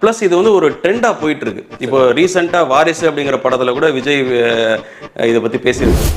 Plus இது வந்து ஒரு ட்ரெண்டாக போயிட்டு இருக்கு இப்போ ரீசெண்டாக வாரிசு அப்படிங்கிற படத்தில் கூட விஜய் அஹ், இதை பற்றி பேசியிருக்கு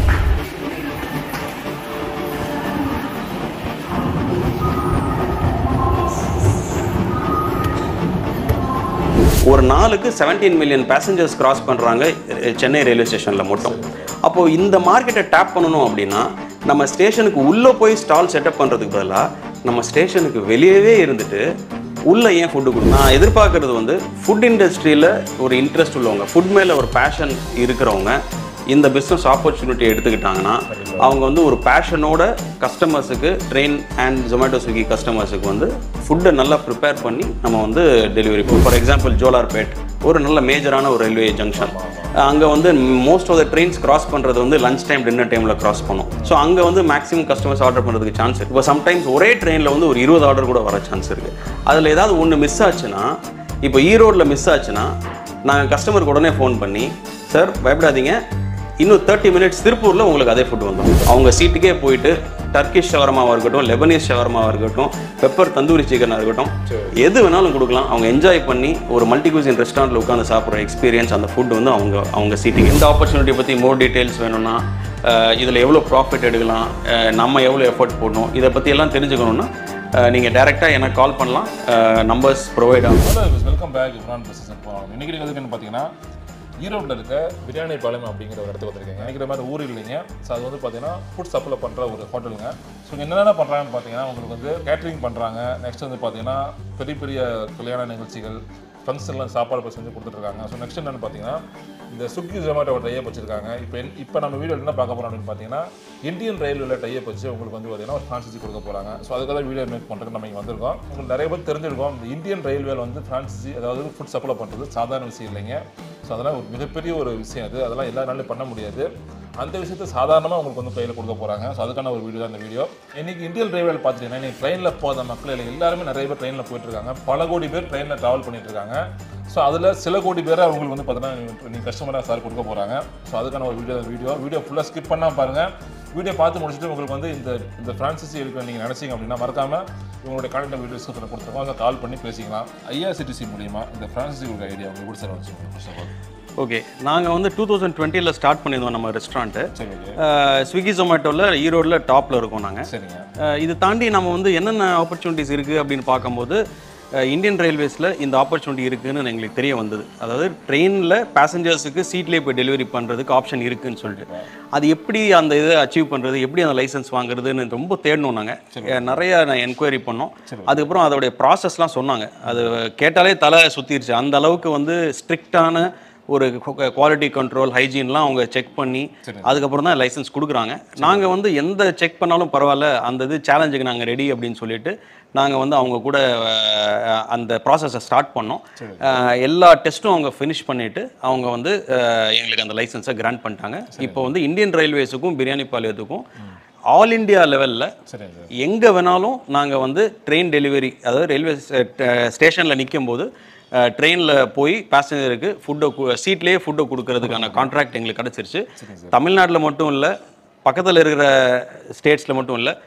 ஒரு நாளுக்கு 17 மில்லியன் பேசஞ்சர்ஸ் கிராஸ் பண்ணுறாங்க சென்னை ரயில்வே ஸ்டேஷனில் மட்டும் அப்போது இந்த மார்க்கெட்டை டேப் பண்ணணும் அப்படின்னா நம்ம ஸ்டேஷனுக்கு உள்ளே போய் ஸ்டால் செட்டப் பண்ணுறதுக்கு பதிலாக நம்ம ஸ்டேஷனுக்கு வெளியவே இருந்துட்டு உள்ளே ஏன் ஃபுட்டு கொடுக்கும் நான் எதிர்பார்க்கறது வந்து ஃபுட் இண்டஸ்ட்ரியில் ஒரு இன்ட்ரெஸ்ட் உள்ளவங்க ஃபுட் மேலே ஒரு பேஷன் இருக்கிறவங்க இந்த பிஸ்னஸ் ஆப்பர்ச்சுனிட்டி எடுத்துக்கிட்டாங்கன்னா அவங்க வந்து ஒரு பேஷனோட கஸ்டமர்ஸுக்கு ட்ரெயின் அண்ட் ஜொமேட்டோ ஸ்விக்கி கஸ்டமர்ஸுக்கு வந்து ஃபுட்டை நல்லா ப்ரிப்பேர் பண்ணி நம்ம வந்து டெலிவரி ஃபார் எக்ஸாம்பிள் ஜோலார்பேட் ஒரு நல்ல மேஜரான ஒரு ரயில்வே ஜங்ஷன் அங்கே வந்து most of the trains cross பண்ணுறது வந்து லஞ்ச் டைம் டின்னர் டைமில் கிராஸ் பண்ணும் ஸோ அங்கே வந்து மேக்ஸிமம் கஸ்டமர்ஸ் ஆர்டர் பண்ணுறதுக்கு சான்ஸ் இருக்குது இப்போ சம்டைம்ஸ் ஒரே ட்ரெயினில் வந்து ஒரு இருபது ஆர்டர் கூட வர சான்ஸ் இருக்குது அதில் ஏதாவது ஒன்று மிஸ் ஆச்சுன்னா இப்போ ஈரோடில் மிஸ் ஆச்சுன்னா நாங்கள் கஸ்டமருக்கு உடனே ஃபோன் பண்ணி சார் பயப்படாதீங்க இன்னும் தேர்ட்டி மினிட்ஸ் திருப்பூரில் உங்களுக்கு அதே ஃபுட் வந்துடும் அவங்க சீட்டுக்கே போயிட்டு டர்க்கிஷ் ஷவர்மாவாக இருக்கட்டும் லெபனீஸ் ஷவர்மாவாக இருக்கட்டும் பெப்பர் தந்தூரி சிக்கனாக இருக்கட்டும் எது வேணாலும் கொடுக்கலாம் அவங்க என்ஜாய் பண்ணி ஒரு மல்டி குசின் ரெஸ்டாரண்ட்டில் உட்காந்து சாப்பிட்ற எக்ஸ்பீரியன்ஸ் அந்த ஃபுட் வந்து அவங்க அவங்க சீட்டுக்கு இந்த ஆப்பர்ச்சுனிட்டி பற்றி மோர் டீட்டெயில்ஸ் வேணும்னா இதில் எவ்வளோ ப்ராஃபிட் எடுக்கலாம் அஹ் நம்ம எவ்வளோ எஃபர்ட் போடணும் இதை பற்றி எல்லாம் தெரிஞ்சுக்கணுன்னா நீங்கள் டேரெக்டாக எனக்கு கால் பண்ணலாம் நம்பர்ஸ் ப்ரொவைட் ஆகும் hello welcome back Imran business போகலாம் இன்னைக்கு நீங்கள் எதுக்குன்னு பார்த்தீங்கன்னா ஈரோட்டில் இருக்க பிரியாணி பாளையம் அப்படிங்கிற ஒரு இடத்துக்கு வந்திருக்கீங்க நினைக்கிற மாதிரி ஊர் இல்லைங்க ஸோ அது வந்து பார்த்தீங்கன்னா ஃபுட் சப்ளை பண்ணுற ஒரு ஹோட்டலுங்க ஸோ என்னென்ன பண்ணுறாங்கன்னு பார்த்தீங்கன்னா உங்களுக்கு வந்து கேட்ரிங் பண்ணுறாங்க நெக்ஸ்ட் வந்து பார்த்தீங்கன்னா பெரிய பெரிய கல்யாண நிகழ்ச்சிகள் ஃபங்க்ஷன்லாம் சாப்பாடு போய் செஞ்சு கொடுத்துட்ருக்காங்க ஸோ நெக்ஸ்ட் என்னென்னு பார்த்தீங்கன்னா இந்த ஸ்விக்கி ஜொமேட்டோ டைப் வச்சிருக்காங்க இப்போ இப்போ நம்ம வீடியோ என்ன பார்க்க போகிறோம் அப்படின்னு பார்த்தீங்கன்னா இந்தியன் ரயில்வேல டைப் வச்சு உங்களுக்கு வந்து பார்த்தீங்கன்னா ஒரு ஃப்ரான்சைசி கொடுக்க போகிறாங்க ஸோ அதுக்காக வீடியோ மேக் பண்ணுறதுக்கு நம்ம இங்கே வந்திருக்கோம் உங்களுக்கு நிறைய பேர் தெரிஞ்சிருக்கோம் இந்த இந்தியன் ரயில்வேல வந்து ஃப்ரான்சைசி அதாவது ஃபுட் சப்ளை பண்ணுறது சாதாரண விஷயம் இல்லைங்க ஸோ அதெல்லாம் ஒரு மிகப்பெரிய ஒரு விஷயம் அது அதெல்லாம் எல்லா நாளும் பண்ண முடியாது அந்த விஷயத்தை சாதாரணமாக உங்களுக்கு வந்து கையில் கொடுக்க போகிறாங்க ஸோ அதுக்கான ஒரு வீடியோ தான் இந்த வீடியோ இன்னைக்கு இந்தியன் ரயில்வேல பார்த்துட்டீங்கன்னா இன்னைக்கு ட்ரெயினில் போகாத மக்கள் இல்லை எல்லாருமே நிறைய பேர் ட்ரெயினில் போயிட்டு இருக்காங்க பல கோடி பேர் ட்ரெயினில் ட்ராவல் பண்ணிட்டு இருக்காங்க ஸோ அதில் சில கோடி பேரை அவங்களுக்கு வந்து பார்த்தீங்கன்னா நீங்கள் கஸ்டமராக சார் கொடுக்க போகிறாங்க ஸோ அதுக்கான ஒரு வீடியோ வீடியோ வீடியோ ஃபுல்லாக ஸ்கிப் பண்ணால் பாருங்கள் வீடியோ பார்த்து முடிச்சுட்டு உங்களுக்கு வந்து இந்த இந்த ஃப்ரான்சிசி எடுக்க நீங்கள் நினச்சிங்க அப்படின்னா மறக்காமல் இவங்களுடைய கான்டாக்ட் வீடியோ டிஸ்கிரிப்ஷனில் கொடுத்துருக்கோம் அதை கால் பண்ணி பேசிக்கலாம் ஐஆர்சிடிசி மூலியமா இந்த ஃப்ரான்சிசி கொடுக்க ஐடியா உங்களுக்கு எப்படி சார் வச்சுக்கோங்க ஃபர்ஸ்ட் ஆஃப் ஆல் ஓகே நாங்கள் வந்து டூ தௌசண்ட் டுவெண்ட்டியில் ஸ்டார்ட் பண்ணியிருந்தோம் நம்ம ரெஸ்டாரண்ட்டு சரி ஓகே ஸ்விக்கி ஜொமேட்டோவில் ஈரோடில் டாப்பில் இருக்கோம் நாங்கள் சரிங்க அஹ் இது தாண்டி நம்ம வந்து என்னென்ன ஆப்பர்ச்சுனிட்டிஸ் இருக்குது அப்படின்னு பார்க்கும்போது அஹ் இந்தியன் ரயில்வேஸில் இந்த ஆப்பர்ச்சுனிட்டி இருக்குன்னு எங்களுக்கு தெரிய வந்தது அதாவது ட்ரெயினில் பேசஞ்சர்ஸுக்கு சீட்லேயே போய் டெலிவரி பண்ணுறதுக்கு ஆப்ஷன் இருக்குன்னு சொல்லிட்டு அது எப்படி அந்த இதை அச்சீவ் பண்ணுறது எப்படி அந்த லைசன்ஸ் வாங்குறதுன்னு ரொம்ப தேடணும் நாங்கள் நிறைய நான் என்கொயரி பண்ணோம் அதுக்கப்புறம் அதோடைய ப்ராசஸ்லாம் சொன்னாங்க அது கேட்டாலே தலை சுற்றிருச்சு அந்த அளவுக்கு வந்து ஸ்ட்ரிக்டான ஒரு குவாலிட்டி கண்ட்ரோல் ஹைஜீன்லாம் அவங்க செக் பண்ணி அதுக்கப்புறம் தான் லைசன்ஸ் கொடுக்குறாங்க நாங்கள் வந்து எந்த செக் பண்ணாலும் பரவாயில்ல அந்த இது சேலஞ்சுக்கு நாங்கள் ரெடி அப்படின்னு சொல்லிட்டு நாங்கள் வந்து அவங்க கூட அஹ், அந்த ப்ராசஸை ஸ்டார்ட் பண்ணோம் அஹ், எல்லா டெஸ்ட்டும் அவங்க ஃபினிஷ் பண்ணிவிட்டு அவங்க வந்து அஹ், எங்களுக்கு அந்த லைசன்ஸை கிராண்ட் பண்ணிட்டாங்க இப்போ வந்து இந்தியன் ரயில்வேஸுக்கும் பிரியாணி பாளையத்துக்கும் ஆல் இந்தியா லெவலில் சரிங்க சார் எங்கே வேணாலும் நாங்கள் வந்து ட்ரெயின் டெலிவரி அதாவது ரயில்வே ஸ்டேஷனில் நிற்கும் போது ட்ரெயினில் போய் பேசஞ்சருக்கு ஃபுட்டை சீட்லேயே ஃபுட்டை கொடுக்கறதுக்கான கான்ட்ராக்ட் எங்களுக்கு கிடச்சிருச்சு தமிழ்நாட்டில் மட்டும் இல்லை பக்கத்தில் இருக்கிற ஸ்டேட்ஸில் மட்டும் இல்லை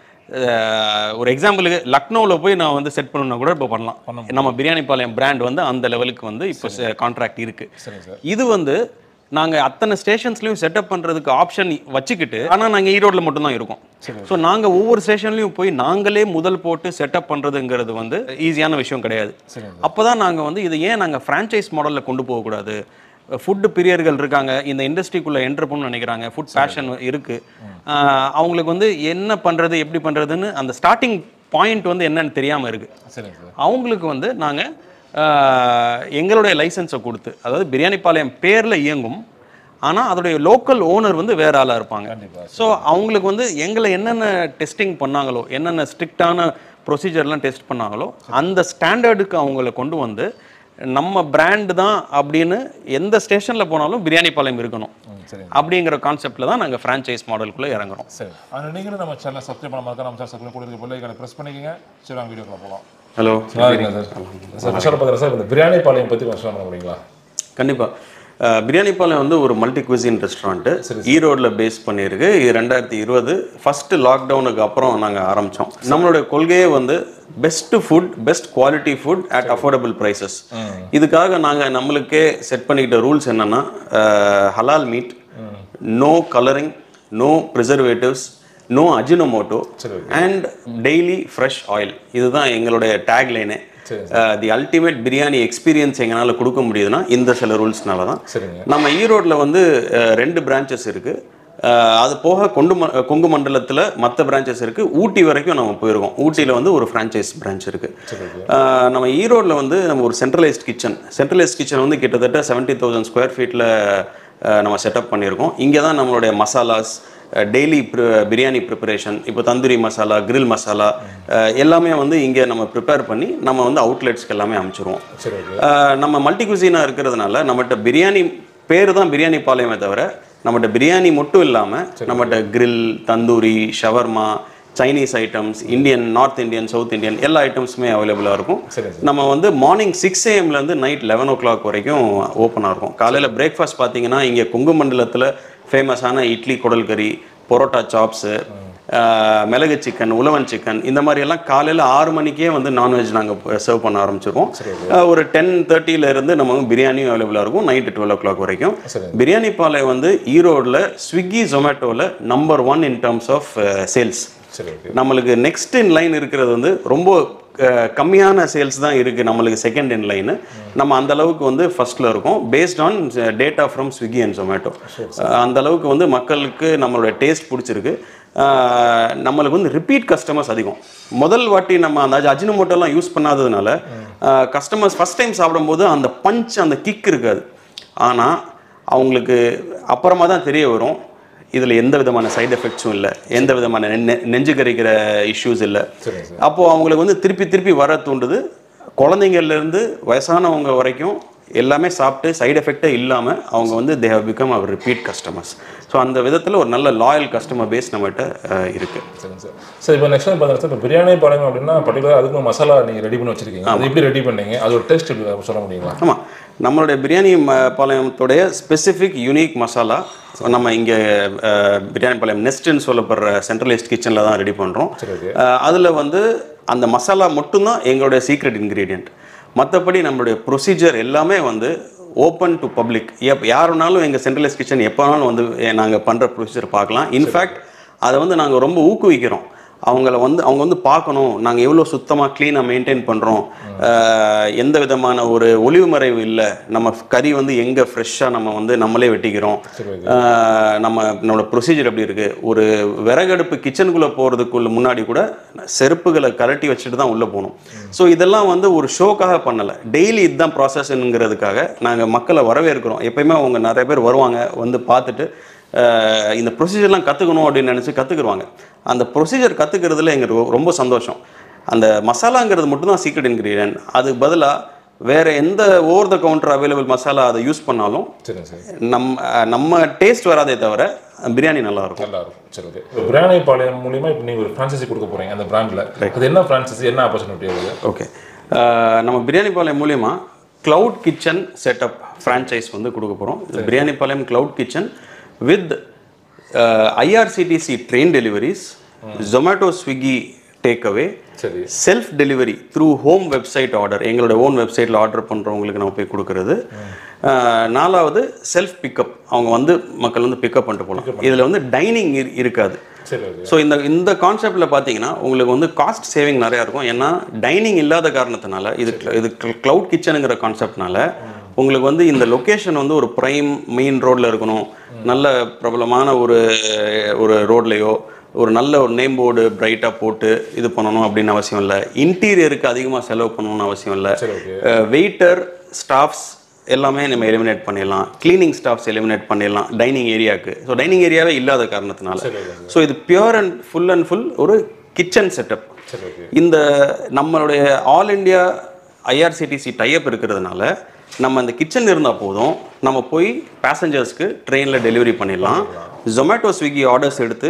ஒரு எக்ஸாம்பிளுக்கு லக்னோவில் போய் நான் வந்து செட் பண்ணணும்னா கூட இப்போ பண்ணலாம் நம்ம பிரியாணி பாளையம் பிராண்ட் வந்து அந்த லெவலுக்கு வந்து இப்போ கான்ட்ராக்ட் இருக்குது சரிங்க சார் இது வந்து நாங்கள் அத்தனை ஸ்டேஷன்ஸ்லையும் செட்டப் பண்ணுறதுக்கு ஆப்ஷன் வச்சுக்கிட்டு ஆனால் நாங்கள் ஈரோட்டில் மட்டும்தான் இருக்கோம் ஸோ நாங்கள் ஒவ்வொரு ஸ்டேஷன்லையும் போய் நாங்களே முதல் போட்டு செட்டப் பண்ணுறதுங்கிறது வந்து ஈஸியான விஷயம் கிடையாது சரிங்க அப்போ தான் நாங்கள் வந்து இதை ஏன் நாங்கள் ஃப்ரான்ச்சைஸ் மாடலில் கொண்டு போகக்கூடாது ஃபுட்டு பிரியர்கள் இருக்காங்க இந்த இண்டஸ்ட்ரிக்குள்ளே என்டர் பண்ணணும்னு நினைக்கிறாங்க ஃபுட் பேஷன் இருக்குது அவங்களுக்கு வந்து என்ன பண்ணுறது எப்படி பண்ணுறதுன்னு அந்த ஸ்டார்டிங் பாயிண்ட் வந்து என்னன்னு தெரியாமல் இருக்குது சரிங்க சார் அவங்களுக்கு வந்து நாங்கள் எங்களுடைய லைசன்ஸை கொடுத்து அதாவது பிரியாணி பாளையம் பேரில் இயங்கும் ஆனால் அதோடைய லோக்கல் ஓனர் வந்து வேற ஆளாக இருப்பாங்க கண்டிப்பா. ஸோ அவங்களுக்கு வந்து எங்களை என்னென்ன டெஸ்டிங் பண்ணாங்களோ என்னென்ன ஸ்ட்ரிக்டான ப்ரொசீஜர்லாம் டெஸ்ட் பண்ணாங்களோ அந்த ஸ்டாண்டர்டுக்கு அவங்கள கொண்டு வந்து நம்ம பிராண்டு தான் அப்படின்னு எந்த ஸ்டேஷனில் போனாலும் பிரியாணி பாளையம் இருக்கணும் ம் சரிங்க அப்படிங்கிற கான்செப்டில் தான் நாங்கள் ஃப்ரான்ச்சைஸ் மாடலுக்குள்ளே இறங்குறோம் சரி ஆனால் நீங்களும் நம்ம சேனல் சப்ஸ்கிரைப் பண்ண மாதிரி நம்ம சேனல் சப்ஸ்கிரைப் கூட இருக்க பிள்ளைகளை ப்ரெஸ் பண்ணிக்கங்க சரி வாங்க வீடியோக்குள்ள போகலாம் ஹலோ நல்லா இருக்கீங்களா சார் சார் விஷயம் பார்க்குறேன் சார் இந்த பிரியாணி பாளையம் பற்றி கொஞ்சம் சொல்ல முடியுங்களா கண்டிப்பாக அஹ், பிரியாணி பாளையம் வந்து ஒரு மல்டி குவிசின் ரெஸ்டாரண்ட்டு ஈரோடில் பேஸ் பண்ணியிருக்கு இது ரெண்டாயிரத்தி இருபது ஃபஸ்ட்டு லாக்டவுனுக்கு அப்புறம் நாங்கள் ஆரம்பித்தோம் நம்மளுடைய கொள்கையே வந்து best food best quality food at affordable prices இதுக்காக நாங்கள் நம்மளுக்கே செட் பண்ணிக்கிட்ட ரூல்ஸ் என்னென்னா halal meat no colouring no preservatives no Ajinomoto and daily fresh oil இதுதான் எங்களுடைய டேக்லைனே தி அல்டிமேட் பிரியாணி எக்ஸ்பீரியன்ஸ் எங்களால் கொடுக்க முடியுதுன்னா இந்த சில ரூல்ஸ்னால தான் சரிங்க நம்ம ஈரோட்டில் வந்து அஹ், ரெண்டு பிரான்ச்சஸ் இருக்குது அது போக கொண்டு ம கொங்கு மண்டலத்தில் மற்ற பிரான்ச்சஸ் இருக்குது ஊட்டி வரைக்கும் நம்ம போயிருக்கோம் ஊட்டியில் வந்து ஒரு ஃப்ரான்ச்சைஸ் பிரான்ச் இருக்குது நம்ம ஈரோட்டில் வந்து நம்ம ஒரு சென்ட்ரலைஸ்ட் கிச்சன் சென்ட்ரலைஸ்ட் கிச்சன் வந்து கிட்டத்தட்ட செவன்ட்டி தௌசண்ட் ஸ்கொயர் ஃபீட்டில் நம்ம செட்டப் பண்ணியிருக்கோம் இங்கே தான் நம்மளுடைய மசாலாஸ் டெய்லி பிரியாணி ப்ரிப்பரேஷன் இப்போ தந்தூரி மசாலா grill மசாலா அஹ், எல்லாமே வந்து இங்கே நம்ம ப்ரிப்பேர் பண்ணி நம்ம வந்து அவுட்லெட்ஸ்க்கு எல்லாமே அனுப்பிச்சிருவோம் சரி ஓகே ஆஹ் நம்ம மல்டி குசினாக இருக்கிறதுனால நம்மகிட்ட பிரியாணி பேர் தான் பிரியாணி பாளையமே தவிர நம்மகிட்ட பிரியாணி மட்டும் இல்லாமல் நம்மகிட்ட grill tandoori shawarma Chinese items Indian north Indian south Indian எல்லா ஐட்டம்ஸுமே அவைலபிளாக இருக்கும் சரி நம்ம வந்து மார்னிங் சிக்ஸ் ஏஎம்லேருந்து நைட் லெவன் ஓ கிளாக் வரைக்கும் ஓப்பனாக இருக்கும் காலையில் பிரேக்ஃபாஸ்ட் பார்த்தீங்கன்னா இங்கே கொங்கு மண்டலத்தில் ஃபேமஸான இட்லி குடல் கறி பரோட்டா சாப்ஸு மிளகு சிக்கன் உழவன் சிக்கன் இந்த மாதிரி எல்லாம் காலையில் ஆறு மணிக்கே வந்து நான்வெஜ் நாங்கள் சர்வ் பண்ண ஆரம்பிச்சிருவோம் அஹ் ஒரு டென் இருந்து நம்ம வந்து பிரியாணியும் அவைலபிளாக இருக்கும் நைட்டு டுவெல் ஓ கிளாக் வரைக்கும் சரி. பிரியாணி பாலை வந்து ஈரோடில் ஸ்விக்கி ஜொமேட்டோவில் number one in terms of sales சரி ஓகே நம்மளுக்கு நெக்ஸ்ட் இன் லைன் இருக்கிறது வந்து ரொம்ப அஹ், கம்மியான சேல்ஸ் தான் இருக்குது நம்மளுக்கு செகண்ட் இன் லைனு நம்ம அந்த அளவுக்கு வந்து ஃபர்ஸ்ட்ல இருக்கோம் based on data from Swiggy and Zomato அந்த அளவுக்கு வந்து மக்களுக்கு நம்மளோட டேஸ்ட் பிடிச்சிருக்கு அஹ், நம்மளுக்கு வந்து ரிப்பீட் கஸ்டமர்ஸ் அதிகம் முதல் வாட்டி நம்ம அந்த அஜினமோட்டோலாம் யூஸ் பண்ணாததுனால கஸ்டமர்ஸ் ஃபஸ்ட் டைம் சாப்பிடும்போது அந்த பஞ்ச் அந்த கிக் இருக்காது ஆனால் அவங்களுக்கு அப்புறமா தான் தெரிய வரும் இதில் எந்த விதமான சைடு எஃபெக்ட்ஸும் இல்லை எந்த விதமான நெ- நெஞ்சு கரிக்கிற இஷ்யூஸ் இல்லை சரிங்க சார் அப்போது அவங்களுக்கு வந்து திருப்பி திருப்பி வர தூண்டுது குழந்தைங்கள்லேருந்து வயசானவங்க வரைக்கும் எல்லாமே சாப்பிட்டு சைடு எஃபெக்டே இல்லாமல் அவங்க வந்து they have become our repeat customers so அந்த விதத்தில் ஒரு நல்ல லாயல் கஸ்டமர் பேஸ் நம்மகிட்ட இருக்குது சரிங்க சார் சார் இப்போ நெக்ஸ்ட் பார்த்தீங்கன்னா சார் இப்போ பிரியாணி பாருங்க அப்படின்னா பர்டிகுலர் அதுக்கு மசாலா நீங்கள் ரெடி பண்ணி வச்சிருக்கீங்க அது எப்படி ரெடி பண்ணீங்க அதோட டேஸ்ட் எப்படி சொல்ல முடியுங்களா ஆமாம் நம்மளுடைய பிரியாணி ம பாளையத்துடைய ஸ்பெசிஃபிக் யூனிக் மசாலா நம்ம இங்கே பிரியாணி பாளையம் நெஸ்ட்னு சொல்லப்படுற சென்ட்ரலைஸ்ட் கிச்சனில் தான் ரெடி பண்ணுறோம் சரி ஓகே அதில் வந்து அந்த மசாலா மட்டும்தான் எங்களுடைய சீக்ரெட் இன்க்ரீடியன்ட் மற்றபடி நம்மளுடைய ப்ரொசீஜர் எல்லாமே வந்து ஓப்பன் டு பப்ளிக் எப் யார் வேணாலும் எங்கள் சென்ட்ரலைஸ் கிச்சன் எப்போ வேணாலும் வந்து நாங்கள் பண்ணுற ப்ரொசீஜர் பார்க்கலாம் இன்ஃபேக்ட் அதை வந்து நாங்கள் ரொம்ப ஊக்குவிக்கிறோம் அவங்கள வந்து அவங்க வந்து பார்க்கணும் நாங்கள் எவ்வளோ சுத்தமாக க்ளீனாக மெயின்டைன் பண்ணுறோம் எந்த விதமான ஒரு ஒளிவு மறைவு இல்லை நம்ம கறி வந்து எங்கே ஃப்ரெஷ்ஷாக நம்ம வந்து நம்மளே வெட்டிக்கிறோம் சரி ஓகே ஆஹ் நம்ம நம்மளோட ப்ரொசீஜர் எப்படி இருக்கு ஒரு விறகடுப்பு கிச்சனுக்குள்ளே போகிறதுக்குள்ள முன்னாடி கூட செருப்புகளை கழட்டி வச்சுட்டு தான் உள்ளே போகணும் ஸோ இதெல்லாம் வந்து ஒரு ஷோக்காக பண்ணலை டெய்லி இதுதான் ப்ராசஸ்ங்கிறதுக்காக நாங்கள் மக்களை வரவேற்கிறோம் எப்பயுமே அவங்க நிறைய பேர் வருவாங்க வந்து பார்த்துட்டு ஆஹ் இந்த ப்ரொசீஜர்லாம் கற்றுக்கணும் அப்படின்னு நினச்சி கற்றுக்குருவாங்க அந்த ப்ரொசீஜர் கற்றுக்கிறதுல எங்களுக்கு ரொம்ப சந்தோஷம் அந்த மசாலாங்கிறது மட்டும்தான் சீக்ரெட் இன்க்ரீடியன்ட் அதுக்கு பதிலாக வேற எந்த over the counter available masala அதை யூஸ் பண்ணாலும் சரிங்க சார் நம் அஹ் நம்ம டேஸ்ட் வராதே தவிர பிரியாணி நல்லா இருக்கும் நல்லா இருக்கும் சரி ஓகே இப்போ பிரியாணி பாளையம் மூலியமா இப்போ நீங்கள் ஒரு ஃப்ரான்ச்சைசி கொடுக்க போறீங்க அந்த பிராண்டில் அது என்ன ஃப்ரான்ச்சைசி என்ன ஆப்பர்ச்சுனிட்டி வருது ஓகே நம்ம பிரியாணி பாளையம் மூலியமா கிளவுட் கிச்சன் செட்டப் ஃப்ரான்ச்சைஸ் வந்து கொடுக்க போகிறோம் biryani Palayam cloud kitchen with IRCTC train deliveries Zomato Swiggy take away சரி self delivery through home website order எங்களோட ஓன் வெப்சைட்டில் ஆர்டர் பண்ணுறவங்களுக்கு நம்ம போய் கொடுக்கறது அஹ், நாலாவது செல்ஃப் பிக்கப் அவங்க வந்து மக்கள் வந்து பிக்கப் பண்ணிட்டு போகலாம் இதில் வந்து டைனிங் இருக்காது சரி ஓகே ஸோ இந்த இந்த கான்செப்டில் பார்த்தீங்கன்னா உங்களுக்கு வந்து காஸ்ட் சேவிங் நிறையா இருக்கும் ஏன்னா டைனிங் இல்லாத காரணத்தினால இது இது க்ளவுட் கிச்சனுங்கிற கான்செப்ட்னால உங்களுக்கு வந்து இந்த லொக்கேஷன் வந்து ஒரு ப்ரைம் மெயின் ரோட்டில் இருக்கணும் நல்ல பிரபலமான ஒரு ஒரு ரோட்லேயோ ஒரு நல்ல ஒரு நேம் போர்டு பிரைட்டாக போட்டு இது பண்ணணும் அப்படின்னு அவசியம் இல்லை இன்டீரியருக்கு அதிகமாக செலவு பண்ணணும்னு அவசியம் இல்லை சரி ஓகே வெயிட்டர் ஸ்டாஃப்ஸ் எல்லாமே நம்ம எலிமினேட் பண்ணிடலாம் க்ளீனிங் ஸ்டாஃப்ஸ் எலிமினேட் பண்ணிடலாம் டைனிங் ஏரியாவுக்கு ஸோ டைனிங் ஏரியாவே இல்லாத காரணத்தினால சரி ஓகே ஸோ இது pure and full and full ஒரு கிச்சன் செட்டப் சரி ஓகே இந்த நம்மளுடைய ஆல் இந்தியா ஐஆர்சிடிசி டைப் இருக்கிறதுனால நம்ம அந்த கிச்சன் இருந்தால் போதும் நம்ம போய் பேசஞ்சர்ஸ்க்கு ட்ரெயினில் டெலிவரி பண்ணிடலாம் ஜொமேட்டோ ஸ்விக்கி ஆர்டர்ஸ் எடுத்து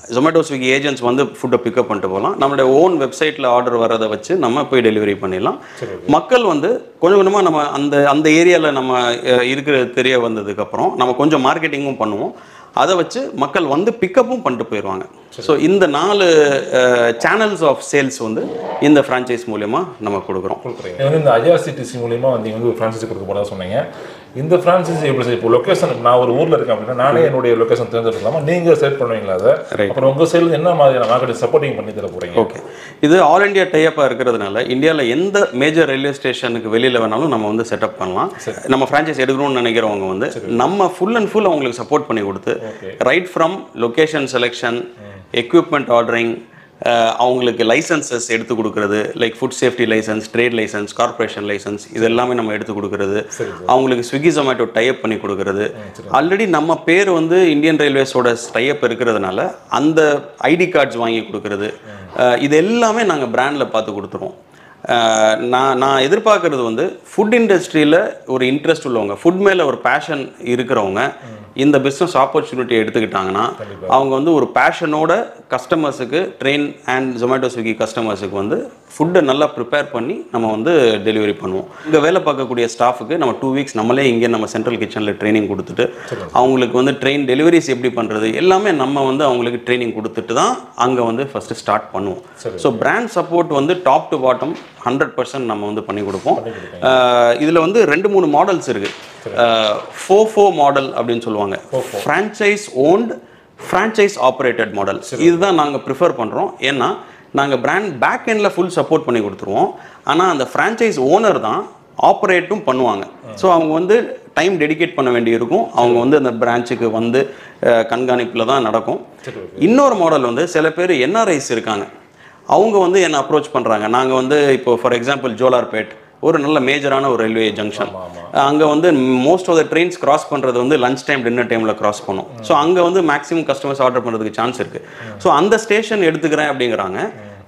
ஜொமேட்டோ ஸ்விக்கி ஏஜென்ட்ஸ் வந்து ஃபுட்டை பிக்கப் பண்ணிட்டு போகலாம் நம்மளுடைய ஓன் வெப்சைட்டில் ஆர்டர் வரதை வச்சு நம்ம போய் டெலிவரி பண்ணிடலாம் மக்கள் வந்து கொஞ்சம் கொஞ்சமாக நம்ம அந்த அந்த ஏரியாவில் நம்ம அஹ், இருக்கிறது தெரிய வந்ததுக்கப்புறம் நம்ம கொஞ்சம் மார்க்கெட்டிங்கும் பண்ணுவோம் அதை வச்சு மக்கள் வந்து பிக்கப்பும் பண்ணிட்டு போயிடுவாங்க ஸோ இந்த நாலு சேனல்ஸ் ஆஃப் சேல்ஸ் வந்து இந்த ஃப்ரான்ச்சைஸ் மூலயமா நம்ம கொடுக்குறோம் கொடுக்குறீங்க நீங்க வந்து இந்த ஐஆர்சிடிசி மூலியமா வந்து நீங்க வந்து ஒரு ஃப்ரான்சைசி கொடுக்க போறதா சொன்னீங்க இந்த ஃப்ரான்சைசி எப்படி சார் இப்போ லொகேஷன் நான் ஒரு ஊர்ல இருக்கேன் அப்படின்னா நானே என்னுடைய லொகேஷன் தேர்ந்தெடுக்கலாமா நீங்க செலக்ட் பண்ணுவீங்களா அதை Right. அப்புறம் உங்க சைடுல என்ன மாதிரியான மார்க்கெட் சப்போர்ட்டிங் பண்ணி தர போறீங்க ஓகே இது ஆல் இந்தியா டைப்பாக இருக்கிறதுனால இந்தியாவில் எந்த மேஜர் ரயில்வே ஸ்டேஷனுக்கு வெளியில் வேணாலும் நம்ம வந்து செட்டப் பண்ணலாம் நம்ம ஃப்ரான்ச்சைஸ் எடுக்கணும்னு நினைக்கிறவங்க வந்து நம்ம ஃபுல் அண்ட் ஃபுல் அவங்களுக்கு சப்போர்ட் பண்ணி கொடுத்து right from location selection equipment ordering அவங்களுக்கு லைசன்சஸ் எடுத்து கொடுக்கறது like food safety licence trade licence corporation licence இது எல்லாமே நம்ம எடுத்து கொடுக்கறது அவங்களுக்கு ஸ்விக்கி ஜொமேட்டோ டைப் பண்ணி கொடுக்கறது ஆல்ரெடி நம்ம பேர் வந்து இந்தியன் ரயில்வேஸோட டைப் இருக்கிறதுனால அந்த ஐடி கார்ட்ஸ் வாங்கி கொடுக்கறது அஹ், இது எல்லாமே நாங்கள் பிராண்டில் பார்த்து கொடுத்துருவோம் அஹ், நான் நான் எதிர்பார்க்கறது வந்து ஃபுட் இண்டஸ்ட்ரியில் ஒரு இன்ட்ரெஸ்ட் உள்ளவங்க ஃபுட் மேலே ஒரு பேஷன் இருக்கிறவங்க இந்த பிஸ்னஸ் ஆப்பர்ச்சுனிட்டி எடுத்துக்கிட்டாங்கன்னா அவங்க வந்து ஒரு பேஷனோட கஸ்டமர்ஸுக்கு ட்ரெயின் அண்ட் ஜொமேட்டோ ஸ்விக்கி கஸ்டமர்ஸுக்கு வந்து ஃபுட்டை நல்லா ப்ரிப்பேர் பண்ணி நம்ம வந்து டெலிவரி பண்ணுவோம் இங்கே வேலை பார்க்கக்கூடிய ஸ்டாஃபுக்கு நம்ம டூ வீக்ஸ் நம்மளே இங்கே நம்ம சென்ட்ரல் கிச்சனில் ட்ரைனிங் கொடுத்துட்டு அவங்களுக்கு வந்து ட்ரெயின் டெலிவரிஸ் எப்படி பண்ணுறது எல்லாமே நம்ம வந்து அவங்களுக்கு ட்ரைனிங் கொடுத்துட்டு தான் அங்கே வந்து ஃபஸ்ட்டு ஸ்டார்ட் பண்ணுவோம் ஸோ பிராண்ட் சப்போர்ட் வந்து top to bottom hundred percent நம்ம வந்து பண்ணி கொடுப்போம் இதில் வந்து ரெண்டு மூணு மாடல்ஸ் இருக்குது ஃபோஃபோ மாடல் அப்படின்னு சொல்லுவாங்க franchise owned franchise operated model இதுதான் நாங்கள் ப்ரிஃபர் பண்ணுறோம் ஏன்னா நாங்கள் பிராண்ட் பேக் எண்டில் ஃபுல் சப்போர்ட் பண்ணி கொடுத்துருவோம் ஆனால் அந்த ஃப்ரான்ச்சைஸ் ஓனர் தான் ஆப்ரேட்டும் பண்ணுவாங்க ஸோ அவங்க வந்து டைம் டெடிகேட் பண்ண வேண்டியிருக்கும் அவங்க வந்து அந்த பிரான்ச்சுக்கு வந்து கண்காணிப்பில் தான் நடக்கும் இன்னொரு மாடல் வந்து சில பேர் என்ஆர்ஐஸ் இருக்காங்க அவங்க வந்து என்ன அப்ரோச் பண்ணுறாங்க நாங்கள் வந்து இப்போ ஃபார் எக்ஸாம்பிள் ஜோலார்பேட் ஒரு நல்ல மேஜரான ஒரு ரயில்வே ஜங்ஷன் அங்கே வந்து most of the trains cross பண்ணுறது வந்து லஞ்ச் டைம் டின்னர் டைமில் கிராஸ் பண்ணும் ஸோ அங்கே வந்து மேக்ஸிமம் கஸ்டமர்ஸ் ஆர்டர் பண்ணுறதுக்கு சான்ஸ் இருக்குது ஸோ அந்த ஸ்டேஷன் எடுத்துக்கிறேன் அப்படிங்கிறாங்க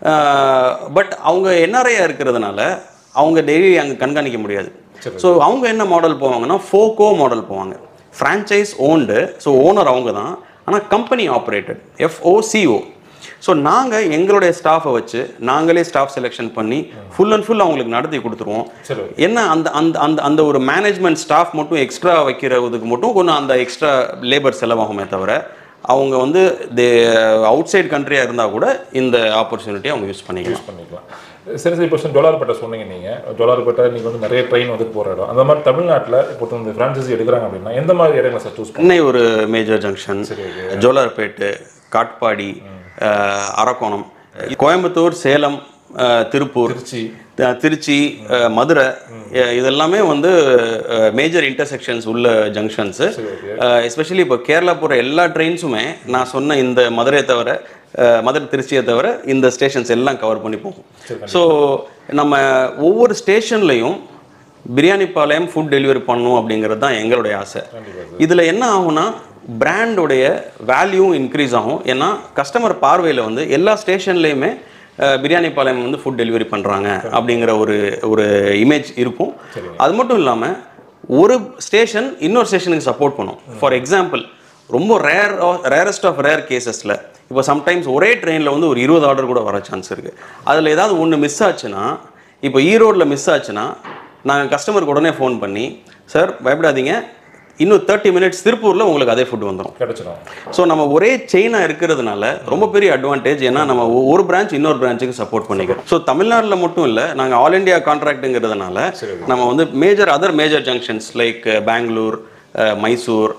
பட் அவங்க என்ஆர்ஐயா இருக்கிறதுனால அவங்க டெய்லி அங்கே கண்காணிக்க முடியாது ஸோ அவங்க என்ன மாடல் போவாங்கன்னா ஃபோகோ மாடல் போவாங்க ஃப்ரான்ச்சைஸ் ஓன்டு ஸோ ஓனர் அவங்க தான் ஆனால் கம்பெனி ஆப்ரேட்டட் எஃப்ஓசிஓ ஸோ நாங்கள் எங்களுடைய ஸ்டாஃபை வச்சு நாங்களே ஸ்டாஃப் செலெக்ஷன் பண்ணி ஃபுல் அண்ட் ஃபுல் அவங்களுக்கு நடத்தி கொடுத்துருவோம் சரி என்ன அந்த அந்த அந்த அந்த ஒரு மேனேஜ்மெண்ட் ஸ்டாஃப் மட்டும் எக்ஸ்ட்ரா வைக்கிறதுக்கு மட்டும் கொஞ்சம் அந்த எக்ஸ்ட்ரா லேபர் செலவாகுமே தவிர அவங்க வந்து தே அவுட் சைட் கண்ட்ரியாக இருந்தால் கூட இந்த ஆப்பர்ச்சுனிட்டியை அவங்க யூஸ் பண்ணிக்கலாம் யூஸ் பண்ணிக்கலாம் சரி சரி இப்போ ஜோலார்பேட்டை சொன்னீங்க நீங்கள் ஜோலார்பேட்டை நீங்கள் வந்து நிறைய ட்ரெயின் வந்து போகிற இடம் அந்த மாதிரி தமிழ்நாட்டில் இப்போ இந்த ஃப்ரான்ச்சைசி எடுக்கிறாங்க அப்படின்னா எந்த மாதிரி இடங்களை சார் சூஸ் சென்னை ஒரு மேஜர் ஜங்ஷன் ஜோலார்பேட்டு காட்பாடி அஹ், அரக்கோணம் கோயம்புத்தூர் சேலம் அஹ், திருப்பூர் திருச்சி த- திருச்சி அஹ், மதுரை அஹ், இதெல்லாமே வந்து மேஜர் இன்டர்செக்ஷன்ஸ் உள்ள ஜங்ஷன்ஸு எஸ்பெஷலி இப்போ கேரளா போகிற எல்லா ட்ரெயின்ஸுமே நான் சொன்ன இந்த மதுரையை தவிர அஹ், மதுரை திருச்சியை தவிர இந்த ஸ்டேஷன்ஸ் எல்லாம் கவர் பண்ணி போகும் ஸோ நம்ம ஒவ்வொரு ஸ்டேஷன்லையும் பிரியாணி பாளையம் ஃபுட் டெலிவரி பண்ணணும் அப்படிங்கிறது தான் எங்களுடைய ஆசை இதில் என்ன ஆகும்னா பிராண்டோடைய வேல்யூவும் இன்க்ரீஸ் ஆகும் ஏன்னா கஸ்டமர் பார்வையில் வந்து எல்லா ஸ்டேஷன்லேயுமே பிரியாணி பாளையம் வந்து ஃபுட் டெலிவரி பண்ணுறாங்க அப்படிங்கிற ஒரு ஒரு இமேஜ் இருக்கும் அது மட்டும் இல்லாமல் ஒரு ஸ்டேஷன் இன்னொரு ஸ்டேஷனுக்கு சப்போர்ட் பண்ணும் ஃபார் எக்ஸாம்பிள் ரொம்ப ரேர் ரேரஸ்ட் ஆஃப் ரேர் கேசஸில் இப்போ சம்டைம்ஸ் ஒரே ட்ரெயினில் வந்து ஒரு இருபது ஆர்டர் கூட வர சான்ஸ் இருக்குது அதில் ஏதாவது ஒன்று மிஸ் ஆச்சுன்னா இப்போ ஈரோடில் மிஸ் ஆச்சுன்னா நாங்கள் கஸ்டமருக்கு உடனே ஃபோன் பண்ணி சார் பயப்படாதீங்க இன்னும் தேர்ட்டி மினிட்ஸ் திருப்பூரில் உங்களுக்கு அதே ஃபுட் வந்துடும் கிடைச்சிடும் ஸோ நம்ம ஒரே செயினாக இருக்கிறதுனால ரொம்ப பெரிய அட்வான்டேஜ் ஏன்னா நம்ம ஒ- ஒரு பிரான்ச் இன்னொரு பிரான்ச்சுக்கு சப்போர்ட் பண்ணிக்கிறோம் ஸோ தமிழ்நாட்டில் மட்டும் இல்லை நாங்கள் ஆல் இந்தியா கான்ட்ராக்ட்டுங்கிறதுனால நம்ம வந்து major other major junctions like Bangalore Mysore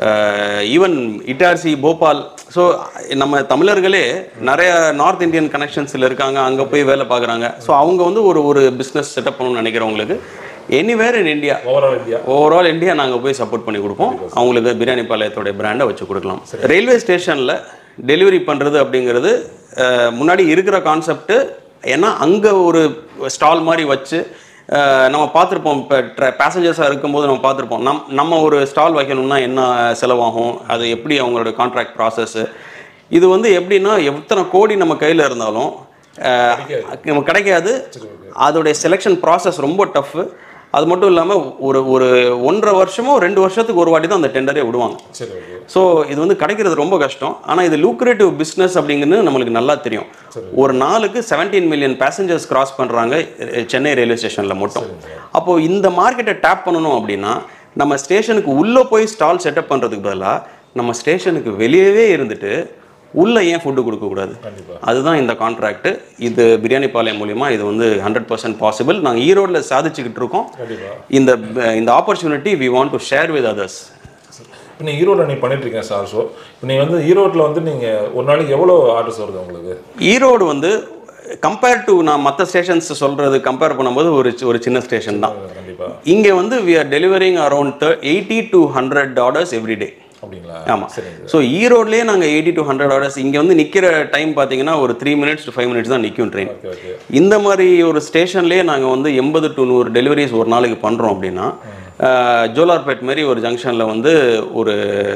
even Itarsi Bhopal so நம்ம தமிழர்களே நிறைய நார்த் இந்தியன் கனெக்ஷன்ஸில் இருக்காங்க அங்கே போய் வேலை பார்க்குறாங்க ஸோ அவங்க வந்து ஒரு ஒரு பிஸ்னஸ் செட்டப் பண்ணணும்னு நினைக்கிறவங்களுக்கு anywhere in India overall India overall India நாங்கள் போய் சப்போர்ட் பண்ணி கொடுப்போம் அவங்களுக்கு பிரியாணி பாளையத்தோட பிராண்டை வச்சு கொடுக்கலாம் ரயில்வே ஸ்டேஷனில் டெலிவரி பண்ணுறது அப்படிங்கிறது அஹ், முன்னாடி இருக்கிற கான்செப்ட்டு ஏன்னா அங்கே ஒரு ஸ்டால் மாதிரி வச்சு அஹ், நம்ம பார்த்துருப்போம் இப்போ பேசஞ்சர்ஸாக இருக்கும்போது நம்ம பார்த்துருப்போம் நம் நம்ம ஒரு ஸ்டால் வைக்கணும்னா என்ன செலவாகும் அது எப்படி அவங்களோட கான்ட்ராக்ட் ப்ராசஸ்ஸு இது வந்து எப்படின்னா எத்தனை கோடி நம்ம கையில் இருந்தாலும் அஹ், நமக்கு கிடைக்காது அதோடைய செலெக்ஷன் ப்ராசஸ் ரொம்ப டஃப்பு அது மட்டும் இல்லாமல் ஒரு ஒரு ஒன்றரை வருஷமோ ரெண்டு வருஷத்துக்கு ஒரு வாட்டி தான் அந்த டெண்டரே விடுவாங்க சரி ஓகே ஸோ இது வந்து கிடைக்கிறது ரொம்ப கஷ்டம் ஆனால் இது லூக்ரேட்டிவ் பிஸ்னஸ் அப்படிங்கிறது நம்மளுக்கு நல்லா தெரியும் ஒரு நாளுக்கு 17 மில்லியன் பேசஞ்சர்ஸ் கிராஸ் பண்ணுறாங்க சென்னை ரயில்வே ஸ்டேஷனில் மட்டும் அப்போது இந்த மார்க்கெட்டை டேப் பண்ணணும் அப்படின்னா நம்ம ஸ்டேஷனுக்கு உள்ளே போய் ஸ்டால் செட்டப் பண்ணுறதுக்கு பதிலாக நம்ம ஸ்டேஷனுக்கு வெளியவே இருந்துட்டு உள்ளே ஏன் ஃபுட்டு கொடுக்கக்கூடாது கண்டிப்பா அதுதான் இந்த கான்ட்ராக்ட் இது பிரியாணி பாளையம் மூலியமா இது வந்து ஹண்ட்ரட் பர்சன்ட் பாசிபிள் நாங்கள் ஈரோடில் சாதிச்சுக்கிட்டு இருக்கோம் கண்டிப்பா இந்த இந்த opportunity we want to share with others இப்போ நீங்கள் ஈரோட்டில் நீ பண்ணிட்டு இருக்கீங்க சார் ஷோ இப்போ நீங்கள் வந்து ஈரோட்டில் வந்து நீங்கள் ஒரு நாளைக்கு எவ்வளோ ஆர்டர்ஸ் வருது உங்களுக்கு ஈரோடு வந்து கம்பேர் டு நான் மற்ற ஸ்டேஷன்ஸ் சொல்றது கம்பேர் பண்ணும்போது ஒரு சி- ஒரு சின்ன ஸ்டேஷன் தான் கண்டிப்பா இங்கே வந்து we are delivering around eighty to hundred orders every day அப்படிங்களா ஆமாம் சரிங்க ஸோ ஈரோட்லேயே நாங்கள் எயிட்டி டு ஹண்ட்ரட் ஆர்டர்ஸ் இங்கே வந்து நிற்கிற டைம் பார்த்தீங்கன்னா ஒரு three minutes to five minutes தான் நிற்கும் ட்ரெயின் ஓகே ஓகே இந்த மாதிரி ஒரு ஸ்டேஷன்லேயே நாங்கள் வந்து எண்பது டு நூறு டெலிவரிஸ் ஒரு நாளைக்கு பண்ணுறோம் அப்படின்னா அஹ், ஜோலார்பேட் மாதிரி ஒரு ஜங்ஷனில் வந்து ஒரு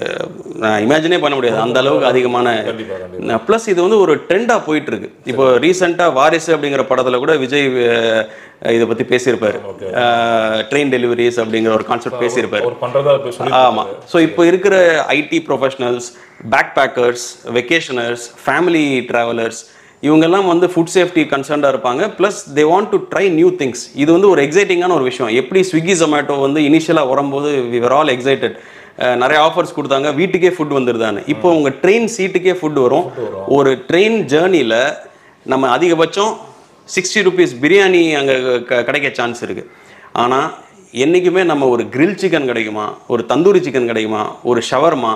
இமேஜினே பண்ண முடியாது அந்த அளவுக்கு அதிகமான கண்டிப்பா கண்டிப்பா ப்ளஸ் இது வந்து ஒரு ட்ரெண்டாக போயிட்டு இருக்கு இப்போ ரீசெண்டாக வாரிசு அப்படிங்கிற படத்தில் கூட விஜய் அஹ், இதை பற்றி பேசியிருப்பார் ட்ரெயின் டெலிவரிஸ் அப்படிங்கிற ஒரு கான்செப்ட் பேசியிருப்பார் அவர் பண்ணுறதா இப்போ சொல்லி ஆமாம் ஸோ இப்போ இருக்கிற IT professionals backpackers vacationers family travellers இவங்கெல்லாம் வந்து ஃபுட் சேஃப்டி கன்சர்ன்டாக இருப்பாங்க plus they want to try new things இது வந்து ஒரு எக்ஸைட்டிங்கான ஒரு விஷயம் எப்படி ஸ்விக்கி ஜொமேட்டோ வந்து இனிஷியலாக வரும்போது வி ஆர் ஆல் எக்ஸைட்டட் நிறைய ஆஃபர்ஸ் கொடுத்தாங்க வீட்டுக்கே ஃபுட் வந்துருதான்னு இப்போ உங்கள் ட்ரெயின் சீட்டுக்கே ஃபுட் வரும் ஒரு ட்ரெயின் ஜேர்னியில் நம்ம அதிகபட்சம் சிக்ஸ்டி ருபீஸ் பிரியாணி அங்கே கிடைக்க சான்ஸ் இருக்குது ஆனால் என்றைக்குமே நம்ம ஒரு grill சிக்கன் கிடைக்குமா ஒரு தந்தூரி சிக்கன் கிடைக்குமா ஒரு ஷவர்மா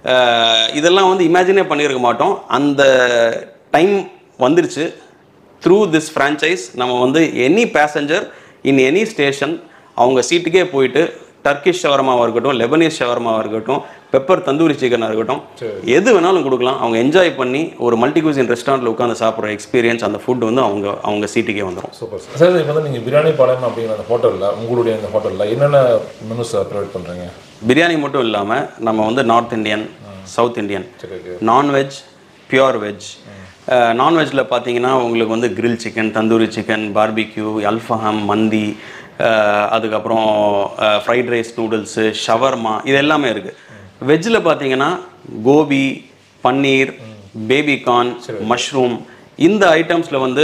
இதெல்லாம் வந்து இமேஜினே பண்ணியிருக்க மாட்டோம் அந்த டைம் வந்துருச்சு த்ரூ திஸ் franchise நம்ம வந்து any passenger in any station அவங்க சீட்டுக்கே போயிட்டு டர்க்கிஷ் ஷவர்மாவாக இருக்கட்டும் லெபனீஸ் ஷவர்மாவாக இருக்கட்டும் பெப்பர் தந்தூரி சிக்கனாக இருக்கட்டும் எது வேணாலும் கொடுக்கலாம் அவங்க என்ஜாய் பண்ணி ஒரு மல்டி குசின் ரெஸ்டாரண்ட்டில் உட்காந்து சாப்பிட்ற எக்ஸ்பீரியன்ஸ் அந்த ஃபுட் வந்து அவங்க அவங்க சீட்டுக்கே வந்துடும் சூப்பர் சார் சார் இப்போ வந்து நீங்கள் பிரியாணி பாளையம் அப்படிங்கிற அந்த ஹோட்டலில் உங்களுடைய அந்த ஹோட்டலில் என்னென்ன மெனுஸ் ப்ரொவைட் பண்ணுறீங்க பிரியாணி மட்டும் இல்லாமல் நம்ம வந்து நார்த் இந்தியன் சவுத் இந்தியன் சரி ஓகே நான்வெஜ் பியோர் வெஜ் நான்வெஜ்ஜில் பார்த்தீங்கன்னா உங்களுக்கு வந்து grill chicken tandoori chicken barbecue அல்ஃபஹம் மந்தி அஹ், அதுக்கப்புறம் ஃப்ரைட் ரைஸ் நூடுல்ஸு ஷவர்மா இது எல்லாமே இருக்குது வெஜ்ஜில் பார்த்தீங்கன்னா கோபி பன்னீர் பேபிகார்ன் மஷ்ரூம் இந்த ஐட்டம்ஸில் வந்து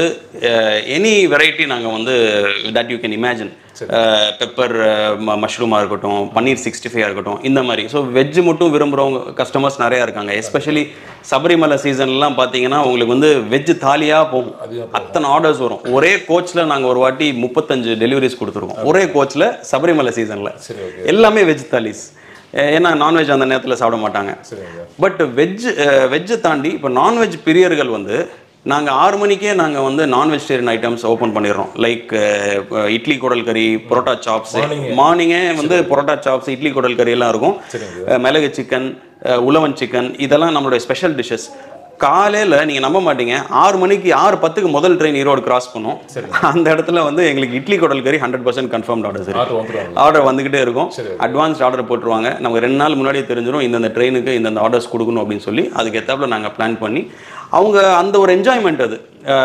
எனி வெரைட்டி நாங்கள் வந்து that you can imagine pepper மஷ்ரூமாக இருக்கட்டும் பன்னீர் சிக்ஸ்டி ஃபைவ் இருக்கட்டும் இந்த மாதிரி ஸோ வெஜ் மட்டும் விரும்புகிறவங்க கஸ்டமர்ஸ் நிறையா இருக்காங்க எஸ்பெஷலி சபரிமலை சீசன்லாம் பார்த்தீங்கன்னா உங்களுக்கு வந்து வெஜ் தாலியாக போகும் அத்தனை ஆர்டர்ஸ் வரும் ஒரே கோச்சில் நாங்கள் ஒரு வாட்டி முப்பத்தஞ்சு டெலிவரிஸ் கொடுத்துருக்கோம் ஒரே கோச்சில் சபரிமலை சீசனில் சரி ஓகே எல்லாமே வெஜ் தாலிஸ் ஏன்னா நான்வெஜ் அந்த நேரத்தில் சாப்பிட மாட்டாங்க சரி ஓகே பட் வெஜ் வெஜ்ஜை தாண்டி இப்போ நான்வெஜ் பிரியர்கள் வந்து நாங்கள் ஆறு மணிக்கே நாங்கள் வந்து நான் வெஜிடேரியன் ஐட்டம்ஸ் ஓப்பன் பண்ணிடுறோம் லைக் இட்லி குடல் கறி பரோட்டா சாப்ஸ் மார்னிங்கே வந்து பரோட்டா சாப்ஸ் இட்லி குடல் கறி எல்லாம் இருக்கும் அஹ், மிளகு சிக்கன் உழவன் சிக்கன் இதெல்லாம் நம்மளுடைய ஸ்பெஷல் டிஷ்ஷஸ் காலையில் நீங்கள் நம்ப மாட்டீங்க ஆறு மணிக்கு ஆறு பத்துக்கு முதல் ட்ரெயின் ஈரோடு கிராஸ் பண்ணும் அந்த இடத்துல வந்து எங்களுக்கு இட்லி குடல் கறி ஹண்ட்ரட் பர்சன்ட் கன்ஃபார்ம்ட் ஆர்டர்ஸ் இருக்கு ஆர்டர் வந்துடுவாங்க ஆர்டர் வந்துகிட்டே இருக்கும் அட்வான்ஸ் ஆர்டர் போட்டுருவாங்க நமக்கு ரெண்டு நாள் முன்னாடியே தெரிஞ்சிடும் இந்தந்த ட்ரெயினுக்கு இந்தந்த ஆர்டர்ஸ் கொடுக்கணும் அப்படின்னு சொல்லி அதுக்கு ஏத்தாப்புல நாங்கள் பிளான் பண்ணி அவங்க அந்த ஒரு என்ஜாய்மெண்ட் அது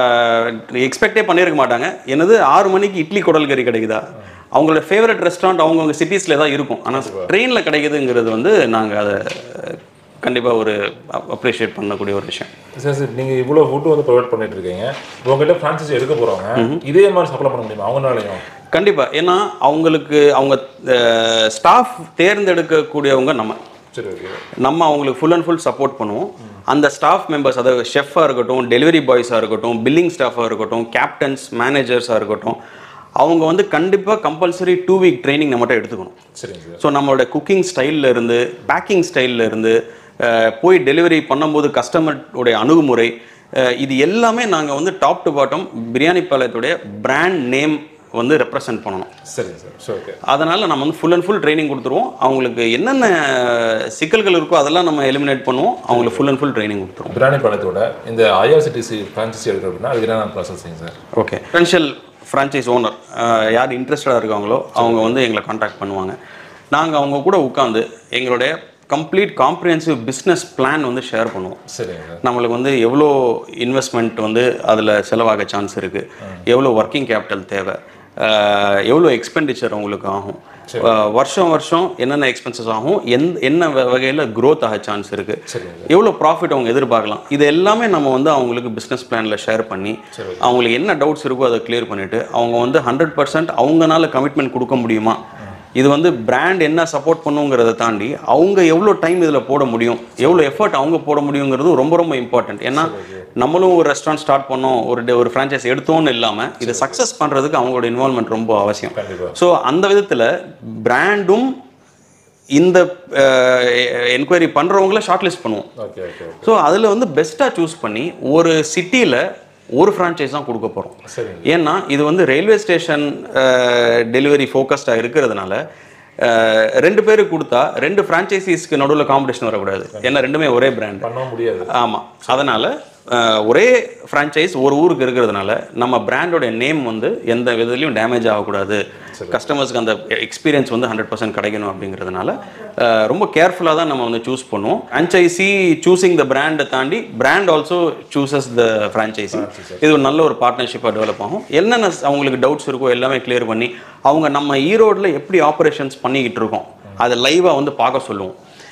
எக்ஸ்பெக்டே பண்ணியிருக்க மாட்டாங்க என்னது ஆறு மணிக்கு இட்லி குடல் கறி கிடைக்குதா அவங்களோட ஃபேவரட் ரெஸ்டாரண்ட் அவங்கவுங்க சிட்டிஸில் தான் இருக்கும் ஆனால் ட்ரெயினில் கிடைக்குதுங்கிறது வந்து நாங்கள் அதை கண்டிப்பாக ஒரு அப்ரிஷியேட் பண்ணக்கூடிய ஒரு விஷயம் சார் சார் நீங்கள் இவ்வளோ ஃபுட்டு வந்து ப்ரொவைட் பண்ணிட்டு இருக்கீங்க இப்போ உங்ககிட்ட ஃப்ரான்ச்சைசி எடுக்க போகிறவங்க இதே மாதிரி சப்ளை பண்ண முடியுமா அவங்களாலையும் கண்டிப்பாக ஏன்னா அவங்களுக்கு அவங்க ஸ்டாஃப் தேர்ந்தெடுக்கக்கூடியவங்க நம்ம சரி ஓகே நம்ம அவங்களுக்கு ஃபுல் அண்ட் ஃபுல் சப்போர்ட் பண்ணுவோம் அந்த ஸ்டாஃப் மெம்பர்ஸ் அதாவது ஷெஃபாக இருக்கட்டும் டெலிவரி பாய்ஸாக இருக்கட்டும் பில்லிங் ஸ்டாஃபாக இருக்கட்டும் கேப்டன்ஸ் மேனேஜர்ஸாக இருக்கட்டும் அவங்க வந்து கண்டிப்பாக கம்பல்சரி டூ வீக் ட்ரைனிங் நம்மகிட்ட எடுத்துக்கணும் சரிங்க சார் ஸோ நம்மளோட குக்கிங் ஸ்டைல்ல இருந்து பேக்கிங் ஸ்டைல்ல இருந்து அஹ், போய் டெலிவரி பண்ணும்போது கஸ்டமருடைய அணுகுமுறை அஹ், இது எல்லாமே நாங்கள் வந்து டாப் டு பாட்டம் பிரியாணி பாளையத்துடைய பிராண்ட் நேம் வந்து ரெப்ரசன்ட் பண்ணணும் சரிங்க சார் சரி ஓகே அதனால் நம்ம வந்து ஃபுல் அண்ட் ஃபுல் ட்ரைனிங் கொடுத்துருவோம் அவங்களுக்கு என்னென்ன சிக்கல்கள் இருக்கோ அதெல்லாம் நம்ம எலிமினேட் பண்ணுவோம் அவங்களுக்கு ஃபுல் அண்ட் ஃபுல் ட்ரைனிங் கொடுத்துருவோம் பிராணி பாளையத்தோட இந்த ஐஆர்சிடிசி ஃப்ரான்ச்சைசி எடுக்க அப்படின்னா அதுக்கு என்ன processing sir okay potential franchise owner யார் இன்ட்ரெஸ்டடாக இருக்காங்களோ அவங்க வந்து எங்களை காண்டாக்ட் பண்ணுவாங்க நாங்கள் அவங்க கூட உட்காந்து எங்களுடைய கம்ப்ளீட் காம்ப்ரிஹென்சிவ் பிஸ்னஸ் பிளான் வந்து ஷேர் பண்ணுவோம் சரிங்க சார் நம்மளுக்கு வந்து எவ்வளோ இன்வெஸ்ட்மெண்ட் வந்து அதில் செலவாக சான்ஸ் இருக்குது எவ்வளோ ஒர்க்கிங் கேபிட்டல் தேவை அஹ், எவ்வளோ எக்ஸ்பெண்டிச்சர் உங்களுக்கு ஆகும் அஹ், வருஷம் வருஷம் என்னென்ன எக்ஸ்பென்சஸ் ஆகும் எந்த என்ன வகையில் growth ஆக சான்ஸ் இருக்குது சரிங்க எவ்வளோ ப்ராஃபிட் அவங்க எதிர்பார்க்கலாம் இது எல்லாமே நம்ம வந்து அவங்களுக்கு பிஸ்னஸ் பிளானில் ஷேர் பண்ணி சரி. அவங்களுக்கு என்ன டவுட்ஸ் இருக்கோ அதை கிளியர் பண்ணிவிட்டு அவங்க வந்து ஹண்ட்ரட் பர்சன்ட் அவங்கனால கமிட்மெண்ட் கொடுக்க முடியுமா இது வந்து பிராண்ட் என்ன சப்போர்ட் பண்ணுங்கிறத தாண்டி அவங்க எவ்வளோ டைம் இதில் போட முடியும் எவ்வளோ எஃபர்ட் அவங்க போட முடியுங்கிறது ரொம்ப ரொம்ப இம்பார்ட்டன்ட் ஏன்னா நம்மளும் ஒரு ரெஸ்டாரண்ட் ஸ்டார்ட் பண்ணோம் ஒரு டே- ஒரு ஃப்ரான்ச்சைஸ் எடுத்தோம்னு இல்லாமல் இதை சக்ஸஸ் பண்ணுறதுக்கு அவங்களோட இன்வால்மெண்ட் ரொம்ப அவசியம் கண்டிப்பா ஸோ அந்த விதத்தில் பிராண்டும் இந்த என்கொயரி பண்ணுறவங்கள ஷார்ட் லிஸ்ட் பண்ணுவோம் ஓகே ஓகே ஓகே ஸோ அதில் வந்து பெஸ்ட்டாக சூஸ் பண்ணி ஒரு சிட்டியில் ஒரு ஃப்ரான்ச்சைஸ் தான் கொடுக்க போகிறோம் சரிங்க ஏன்னா இது வந்து ரயில்வே ஸ்டேஷன் டெலிவரி ஃபோக்கஸ்டாக இருக்கிறதுனால அஹ், ரெண்டு பேருக்கு கொடுத்தா ரெண்டு ஃப்ரான்ச்சைசிஸ்க்கு நடுவில் காம்படிஷன் வரக்கூடாது ஏன்னா ரெண்டுமே ஒரே பிராண்ட் பண்ண முடியாது ஆமாம் அதனால் ஒரே ஃப்ரான்ச்சைஸ் ஒரு ஊருக்கு இருக்கிறதுனால நம்ம பிராண்டோட நேம் வந்து எந்த விதத்துலையும் டேமேஜ் ஆகக்கூடாது கஸ்டமர்ஸ்க்கு அந்த எக்ஸ்பீரியன்ஸ் வந்து ஹண்ட்ரட் பர்சன்ட் கிடைக்கணும் அப்படிங்கிறதுனால அஹ், ரொம்ப கேர்ஃபுல்லாக தான் நம்ம வந்து சூஸ் பண்ணுவோம் ஃப்ரான்ச்சைசி சூஸிங் த பிராண்டை தாண்டி brand also chooses the franchisee இது ஒரு நல்ல ஒரு பார்ட்னர்ஷிப்பாக டெவலப் ஆகும் என்னென்ன அவங்களுக்கு டவுட்ஸ் இருக்கோ எல்லாமே கிளியர் பண்ணி அவங்க நம்ம ஈரோட்டில் எப்படி ஆப்ரேஷன்ஸ் பண்ணிக்கிட்டு இருக்கோம் அதை லைவாக வந்து பார்க்க சொல்லுவோம்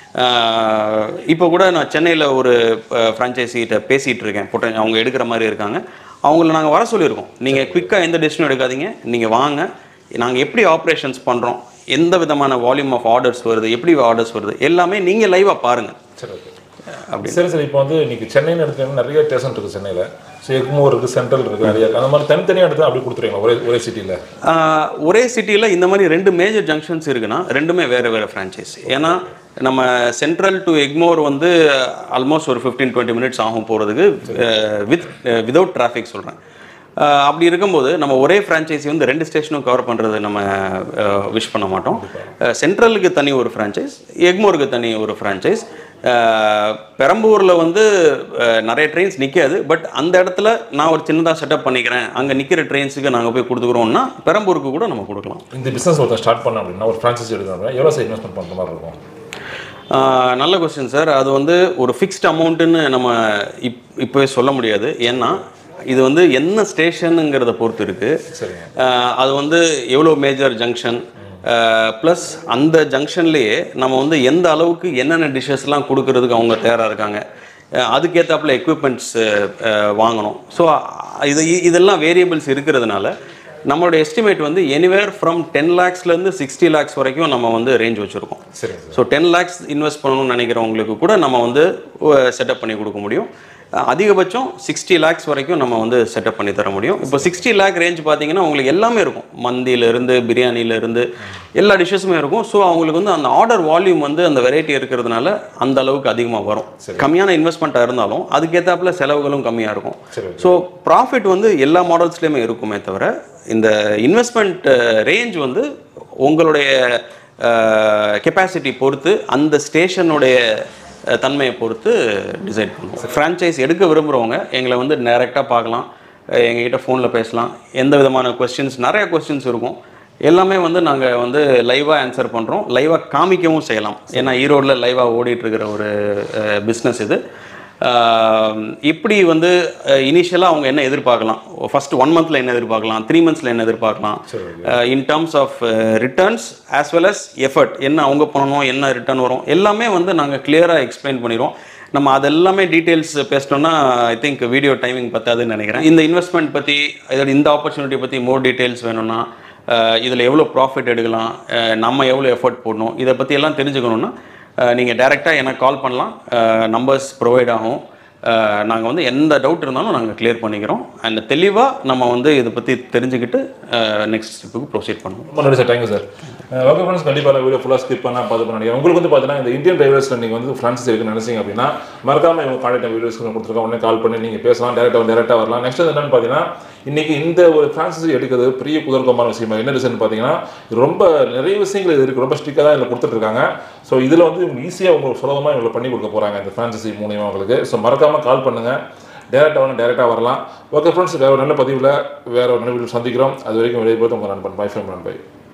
ஆஹ் இப்போ கூட நான் சென்னையில் ஒரு ஃப்ரான்ச்சைசிகிட்ட பேசிகிட்டு இருக்கேன் பொட்ட அவங்க எடுக்கிற மாதிரி இருக்காங்க அவங்கள நாங்கள் வர சொல்லியிருக்கோம் நீங்கள் குயிக்காக எந்த டெசிஷனும் எடுக்காதீங்க நீங்கள் வாங்க நாங்கள் எப்படி ஆப்ரேஷன்ஸ் பண்ணுறோம் எந்த விதமான வால்யூம் ஆஃப் ஆர்டர்ஸ் வருது எப்படி ஆர்டர்ஸ் வருது எல்லாமே நீங்கள் லைவாக பாருங்கள் சரி ஓகே அப்படி சரி சரி இப்போ வந்து இன்னைக்கு சென்னைன்னு எடுத்தீங்கன்னா நிறைய ஸ்டேஷன் இருக்குது சென்னையில் ஸோ எக்மோர் இருக்குது சென்ட்ரல் இருக்குது நிறைய இருக்கு. அந்த மாதிரி தனித்தனியாக எடுத்து அப்படி கொடுத்துருவீங்க ஒரே ஒரே சிட்டியில் ஆஹ் ஒரே சிட்டியில் இந்த மாதிரி ரெண்டு மேஜர் ஜங்ஷன்ஸ் இருக்குன்னா ரெண்டுமே வேறு வேறு ஃப்ரான்ச்சைஸ் ஏன்னா நம்ம சென்ட்ரல் டு எக்மோர் வந்து ஆல்மோஸ்ட் ஒரு ஃபிஃப்டீன் டுவெண்ட்டி மினிட்ஸ் ஆகும் போகிறதுக்கு வித் விதவுட் டிராஃபிக் சொல்கிறேன் அப்படி இருக்கும்போது நம்ம ஒரே ஃப்ரான்ச்சைஸி வந்து ரெண்டு ஸ்டேஷனும் கவர் பண்ணுறது நம்ம விஷ் பண்ண மாட்டோம் சென்ட்ரலுக்கு தனி ஒரு ஃப்ரான்ச்சைஸ் எக்மோருக்கு தனி ஒரு ஃப்ரான்ச்சைஸ் பெரம்பூரில் வந்து அஹ், நிறைய ட்ரெயின்ஸ் நிற்காது பட் அந்த இடத்துல நான் ஒரு சின்னதாக செட்டப் பண்ணிக்கிறேன் அங்கே நிற்கிற ட்ரெயின்ஸுக்கு நாங்கள் போய் கொடுத்துக்குறோம்னா பெரம்பூருக்கு கூட நம்ம கொடுக்கலாம் இந்த பிஸ்னஸ் ஒருத்தன் ஸ்டார்ட் பண்ண அப்படின்னா ஒரு ஃப்ரான்ச்சைஸ் எடுக்கணும் அப்படின்னா எவ்வளோ சார் இன்வெஸ்ட்மெண்ட் பண்ணுற மாதிரி இருக்கும் ஆஹ், நல்ல கொஸ்டின் சார் அது வந்து ஒரு ஃபிக்ஸ்ட் அமௌண்ட்டுன்னு நம்ம இப் இப்போவே சொல்ல முடியாது ஏன்னா இது வந்து என்ன ஸ்டேஷனுங்கிறத பொறுத்து இருக்குது சரிங்க அது வந்து எவ்வளோ மேஜர் ஜங்ஷன் ப்ளஸ் அந்த ஜங்ஷன்லேயே நம்ம வந்து எந்த அளவுக்கு என்னென்ன டிஷ்ஷஸ்லாம் கொடுக்கறதுக்கு அவங்க தயாராக இருக்காங்க அஹ் அதுக்கேத்தாப்புல எக்யூப்மெண்ட்ஸ் வாங்கணும் ஸோ இது இதெல்லாம் வேரியபிள்ஸ் இருக்கிறதுனால நம்மளோட எஸ்டிமேட் வந்து எனிவேர் ஃப்ரம் டென் லேக்ஸ்லேருந்து சிக்ஸ்டி லேக்ஸ் வரைக்கும் நம்ம வந்து ரேஞ்ச் வச்சுருக்கோம் சரிங்க sir so ten lakhs invest பண்ணணும்னு நினைக்கிறவங்களுக்கு கூட நம்ம வந்து செட்டப் பண்ணி கொடுக்க முடியும் அஹ் அதிகபட்சம் சிக்ஸ்டி லேக்ஸ் வரைக்கும் நம்ம வந்து செட்டப் பண்ணி தர முடியும் இப்போ சிக்ஸ்டி லேக் ரேஞ்ச் பார்த்தீங்கன்னா உங்களுக்கு எல்லாமே இருக்கும் மந்தியிலேருந்து பிரியாணியிலேருந்து எல்லா டிஷ்ஷஸுமே இருக்கும் ஸோ அவங்களுக்கு வந்து அந்த ஆர்டர் வால்யூம் வந்து அந்த வெரைட்டி இருக்கிறதுனால அந்த அளவுக்கு அதிகமாக வரும் கம்மியான இன்வெஸ்ட்மெண்ட்டாக இருந்தாலும் அதுக்கேற்றாப்புல செலவுகளும் கம்மியாக இருக்கும் சரி ஸோ ப்ராஃபிட் வந்து எல்லா மாடல்ஸ்லேயுமே இருக்குமே தவிர இந்த இன்வெஸ்ட்மெண்ட் ரேஞ்ச் வந்து உங்களுடைய கெப்பாசிட்டி பொறுத்து அந்த ஸ்டேஷனுடைய அஹ், தன்மையை பொறுத்து டிசைட் பண்ணுவோம் ஃப்ரான்ச்சைஸ் எடுக்க விரும்புகிறவங்க எங்களை வந்து டைரெக்டாக பார்க்கலாம் அஹ், எங்ககிட்ட ஃபோனில் பேசலாம் எந்த விதமான கொஸ்டின்ஸ் நிறைய கொஸ்டின்ஸ் இருக்கும் எல்லாமே வந்து நாங்கள் வந்து லைவாக ஆன்சர் பண்ணுறோம் லைவாக காமிக்கவும் செய்யலாம் ஏன்னா ஈரோடில் லைவாக ஓடிட்டுருக்கிற ஒரு பிஸ்னஸ் இது ஆஹ் இப்படி வந்து இனிஷியலாக அவங்க என்ன எதிர்பார்க்கலாம் ஃபர்ஸ்ட் ஒன் மந்த்தில் என்ன எதிர்பார்க்கலாம் த்ரீ மந்த்ஸில் என்ன எதிர்பார்க்கலாம் in terms of returns as well as effort என்ன அவங்க பண்ணணும் என்ன ரிட்டர்ன் வரும் எல்லாமே வந்து நாங்கள் கிளியராக எக்ஸ்பிளைன் பண்ணிடுவோம் நம்ம அதெல்லாமே டீட்டெயில்ஸ் பேசிட்டோம்னா ஐ திங்க் வீடியோ டைமிங் பத்தாதுன்னு நினைக்கிறேன் இந்த இன்வெஸ்ட்மெண்ட் பற்றி இதோட இந்த ஆப்பர்ச்சுனிட்டி பற்றி மோர் டீட்டெயில்ஸ் வேணும்னா இதில் எவ்வளோ ப்ராஃபிட் எடுக்கலாம் அஹ் நம்ம எவ்வளோ எஃபர்ட் போடணும் இதை பற்றி எல்லாம் தெரிஞ்சுக்கணுன்னா நீங்கள் டைரெக்டாக எனக்கு கால் பண்ணலாம் நம்பர்ஸ் ப்ரொவைட் ஆகும் நாங்கள் வந்து எந்த டவுட் இருந்தாலும் நாங்கள் கிளியர் பண்ணிக்கிறோம் அண்ட் தெளிவாக நம்ம வந்து இதை பற்றி தெரிஞ்சுக்கிட்டு நெக்ஸ்ட் ஸ்டெப்புக்கு ப்ரொசீட் பண்ணுவோம் ரொம்ப நன்றி sir thank you sir okay friends கண்டிப்பாக வீடியோ ஃபுல்லாக ஸ்கிப் பண்ணா பார்த்து பண்ண நினைக்கிறேன் உங்களுக்கு வந்து பார்த்தீங்கன்னா இந்த இந்தியன் டிரைவர்ஸில் நீங்கள் வந்து ஃப்ரான்சிஸ் இருக்குன்னு நினைச்சீங்க அப்படின்னா மறக்காம இவங்க கான்டாக்ட் வீடியோஸ் கொடுத்துருக்கோம் உடனே கால் பண்ணி நீங்கள் பேசலாம் டேரெக்டாக வந்து டேரெக்டாக வரலாம் நெக்ஸ்ட் என்னன்னு பார்த்தீங்கன்னா இன்னைக்கு இந்த ஒரு ஃப்ரான்சிஸ் எடுக்கிறது பெரிய குதர்க்கமான விஷயம் என்ன ரீசன் பார்த்தீங்கன்னா ரொம்ப நிறைய விஷயங்கள் இது இருக்குது ரொம்ப ஸ்ட்ரிக்டாக தான் இதில் கொடுத்துட்டு இருக்காங்க ஸோ இதில் வந்து இவங்க ஈஸியாக உங்களுக்கு சுலபமாக இவங்களை பண்ணி கொடுக்க போகிறாங்க இந்த ஃப்ரான்சிசி மூலியமாக உங்களுக்கு ஸோ மறக்காமல் கால் பண்ணுங்கள் டேரெக்டாக வந்து டேரெக்டாக வரலாம் ஓகே ஃப்ரெண்ட்ஸ் வேறு ஒரு நல்ல பதிவில் வேறு ஒரு நல்ல வீடியோ சந்திக்கிறோம் அது வரைக்கும் வெளியே போய் உங்கள் நண்பன் பை ஃபைவ் நண்பை